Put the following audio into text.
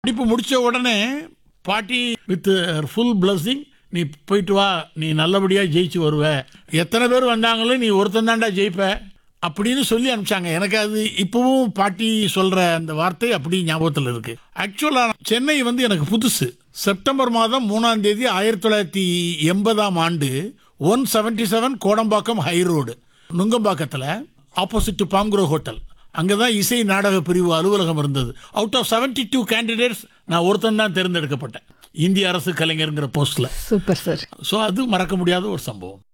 படிப்பு முடிச்ச உடனே பாட்டி வித் ஃபுல் பிளஸிங் நீ போயிட்டு வா நீ நல்லபடியா ஜெயிச்சு வருவ எத்தனை பேர் வந்தாங்களோ நீ ஒருத்தன் தாண்டா ஜெயிப்ப அப்படின்னு சொல்லி அனுப்பிச்சாங்க எனக்கு அது இப்பவும் பாட்டி சொல்ற அந்த வார்த்தை அப்படி ஞாபகத்தில் இருக்கு ஆக்சுவலா சென்னை வந்து எனக்கு புதுசு செப்டம்பர் மாதம் மூணாம் தேதி ஆயிரத்தி தொள்ளாயிரத்தி எண்பதாம் ஆண்டு one seventy seven Kodambakkam high road நுங்கம்பாக்கத்தில் ஆப்போசிட் பாம்குரோ ஹோட்டல் அங்கே தான் இசை நாடக பிரிவு அலுவலகம் இருந்தது அவுட் ஆஃப் 72 டூ கேண்டிடேட்ஸ் நான் ஒருத்தன் தான் தேர்ந்தெடுக்கப்பட்டேன் இந்திய அரசு கலைஞருங்கிற போஸ்ட்ல சூப்பர் சார் ஸோ அது மறக்க முடியாத ஒரு சம்பவம்